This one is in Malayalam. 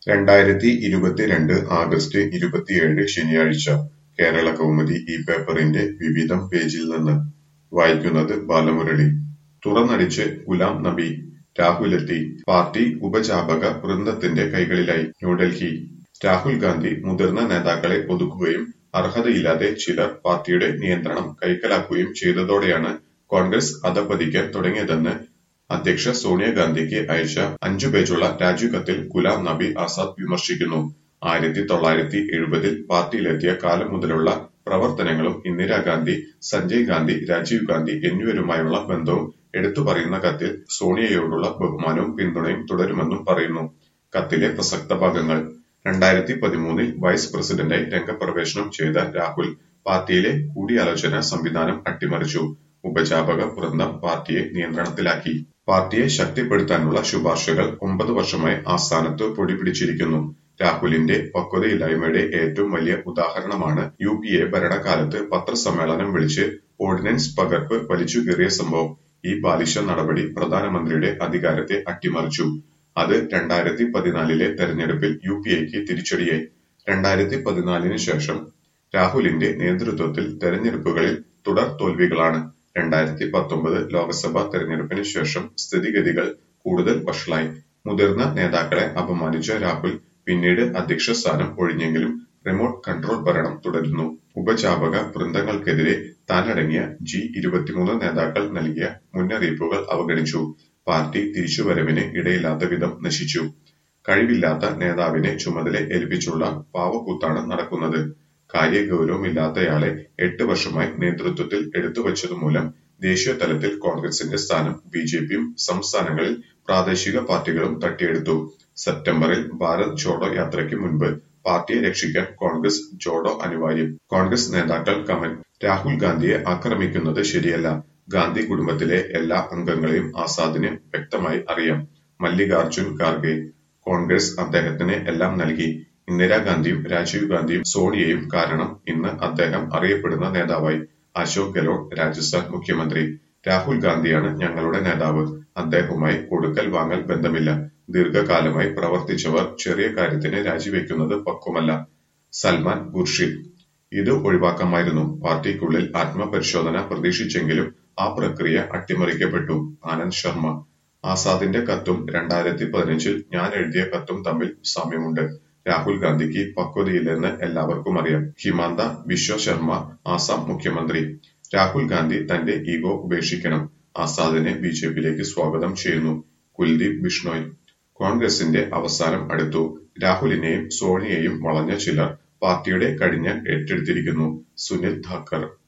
രണ്ടായിരത്തി ഇരുപത്തിരണ്ട് ആഗസ്റ്റ് ഇരുപത്തിയേഴ് ശനിയാഴ്ച കേരള കൗമുദി ഈ പേപ്പറിന്റെ വിവിധം പേജിൽ നിന്ന് വായിക്കുന്നത് ബാലമുരളി തുറന്നടിച്ച് ഗുലാം നബി രാഹുലെത്തി പാർട്ടി ഉപചാപക വൃന്ദത്തിന്റെ കൈകളിലായി ന്യൂഡൽഹി രാഹുൽ ഗാന്ധി മുതിർന്ന നേതാക്കളെ ഒതുക്കുകയും അർഹതയില്ലാതെ ചിലർ പാർട്ടിയുടെ നിയന്ത്രണം കൈക്കലാക്കുകയും ചെയ്തതോടെയാണ് കോൺഗ്രസ് അധപ്പതിക്കാൻ തുടങ്ങിയതെന്ന് അധ്യക്ഷ സോണിയാഗാന്ധിക്ക് അയച്ച അഞ്ചു പേജുള്ള രാജിക്കത്തിൽ ഗുലാം നബി ആസാദ് വിമർശിക്കുന്നു ആയിരത്തി തൊള്ളായിരത്തി എഴുപതിൽ പാർട്ടിയിലെത്തിയ കാലം മുതലുള്ള പ്രവർത്തനങ്ങളും ഇന്ദിരാഗാന്ധി സഞ്ജയ് ഗാന്ധി രാജീവ് ഗാന്ധി എന്നിവരുമായുള്ള ബന്ധവും എടുത്തു പറയുന്ന കത്തിൽ സോണിയയോടുള്ള ബഹുമാനവും പിന്തുണയും തുടരുമെന്നും പറയുന്നു കത്തിലെ പ്രസക്ത ഭാഗങ്ങൾ രണ്ടായിരത്തി പതിമൂന്നിൽ വൈസ് പ്രസിഡന്റായി രംഗപ്രവേശനം ചെയ്ത രാഹുൽ പാർട്ടിയിലെ കൂടിയാലോചന സംവിധാനം അട്ടിമറിച്ചു ഉപചാപക വൃന്ദം പാർട്ടിയെ നിയന്ത്രണത്തിലാക്കി പാർട്ടിയെ ശക്തിപ്പെടുത്താനുള്ള ശുപാർശകൾ ഒമ്പത് വർഷമായി ആസ്ഥാനത്ത് പൊടിപിടിച്ചിരിക്കുന്നു രാഹുലിന്റെ പക്വതയില്ലായ്മയുടെ ഏറ്റവും വലിയ ഉദാഹരണമാണ് യു പി എ ഭരണകാലത്ത് പത്രസമ്മേളനം വിളിച്ച് ഓർഡിനൻസ് പകർപ്പ് വലിച്ചു കീറിയ സംഭവം ഈ ബാലിശ നടപടി പ്രധാനമന്ത്രിയുടെ അധികാരത്തെ അട്ടിമറിച്ചു അത് രണ്ടായിരത്തി പതിനാലിലെ തെരഞ്ഞെടുപ്പിൽ യു പി എക്ക് തിരിച്ചടിയായി രണ്ടായിരത്തി പതിനാലിന് ശേഷം രാഹുലിന്റെ നേതൃത്വത്തിൽ തെരഞ്ഞെടുപ്പുകളിൽ തുടർ തോൽവികളാണ് രണ്ടായിരത്തി പത്തൊമ്പത് ലോക്സഭാ തെരഞ്ഞെടുപ്പിന് ശേഷം സ്ഥിതിഗതികൾ കൂടുതൽ വഷളായി മുതിർന്ന നേതാക്കളെ അപമാനിച്ച രാഹുൽ പിന്നീട് അധ്യക്ഷ സ്ഥാനം ഒഴിഞ്ഞെങ്കിലും റിമോട്ട് കൺട്രോൾ ഭരണം തുടരുന്നു ഉപചാപക വൃന്ദങ്ങൾക്കെതിരെ താനടങ്ങിയ ജി ഇരുപത്തിമൂന്ന് നേതാക്കൾ നൽകിയ മുന്നറിയിപ്പുകൾ അവഗണിച്ചു പാർട്ടി തിരിച്ചുവരവിന് ഇടയില്ലാത്ത വിധം നശിച്ചു കഴിവില്ലാത്ത നേതാവിനെ ചുമതല ഏൽപ്പിച്ചുള്ള പാവക്കൂത്താണ് നടക്കുന്നത് കാര്യഗൗരവമില്ലാത്തയാളെ എട്ട് വർഷമായി നേതൃത്വത്തിൽ എടുത്തുവച്ചതുമൂലം ദേശീയ തലത്തിൽ കോൺഗ്രസിന്റെ സ്ഥാനം ബി ജെ പിയും സംസ്ഥാനങ്ങളിൽ പ്രാദേശിക പാർട്ടികളും തട്ടിയെടുത്തു സെപ്റ്റംബറിൽ ഭാരത് ജോഡോ യാത്രയ്ക്ക് മുൻപ് പാർട്ടിയെ രക്ഷിക്കാൻ കോൺഗ്രസ് ജോഡോ അനിവാര്യം കോൺഗ്രസ് നേതാക്കൾ കമന്റ് രാഹുൽ ഗാന്ധിയെ ആക്രമിക്കുന്നത് ശരിയല്ല ഗാന്ധി കുടുംബത്തിലെ എല്ലാ അംഗങ്ങളെയും ആസാദിന് വ്യക്തമായി അറിയാം മല്ലികാർജുൻ ഖാർഗെ കോൺഗ്രസ് അദ്ദേഹത്തിന് എല്ലാം നൽകി ഇന്ദിരാഗാന്ധിയും രാജീവ് ഗാന്ധിയും സോണിയയും കാരണം ഇന്ന് അദ്ദേഹം അറിയപ്പെടുന്ന നേതാവായി അശോക് ഗെലോട്ട് രാജസ്ഥാൻ മുഖ്യമന്ത്രി രാഹുൽ ഗാന്ധിയാണ് ഞങ്ങളുടെ നേതാവ് അദ്ദേഹവുമായി കൊടുക്കൽ വാങ്ങൽ ബന്ധമില്ല ദീർഘകാലമായി പ്രവർത്തിച്ചവർ ചെറിയ കാര്യത്തിന് രാജിവെക്കുന്നത് പക്വമല്ല സൽമാൻ ഖുർഷിദ് ഇത് ഒഴിവാക്കാമായിരുന്നു പാർട്ടിക്കുള്ളിൽ ആത്മപരിശോധന പ്രതീക്ഷിച്ചെങ്കിലും ആ പ്രക്രിയ അട്ടിമറിക്കപ്പെട്ടു ആനന്ദ് ശർമ്മ ആസാദിന്റെ കത്തും രണ്ടായിരത്തി പതിനഞ്ചിൽ ഞാൻ എഴുതിയ കത്തും തമ്മിൽ സാമ്യമുണ്ട് രാഹുൽ ഗാന്ധിക്ക് പക്വതയില്ലെന്ന് എല്ലാവർക്കും അറിയാം ഹിമാന്ത ബിശ്വ ശർമ്മ ആസാം മുഖ്യമന്ത്രി രാഹുൽ ഗാന്ധി തന്റെ ഈഗോ ഉപേക്ഷിക്കണം ആസാദിനെ ബി ജെ പിയിലേക്ക് സ്വാഗതം ചെയ്യുന്നു കുൽദീപ് ബിഷ്ണോയ് കോൺഗ്രസിന്റെ അവസാനം അടുത്തു രാഹുലിനെയും സോണിയെയും വളഞ്ഞ ചിലർ പാർട്ടിയുടെ കടിഞ്ഞാൻ ഏറ്റെടുത്തിരിക്കുന്നു സുനിൽ ധാക്കർ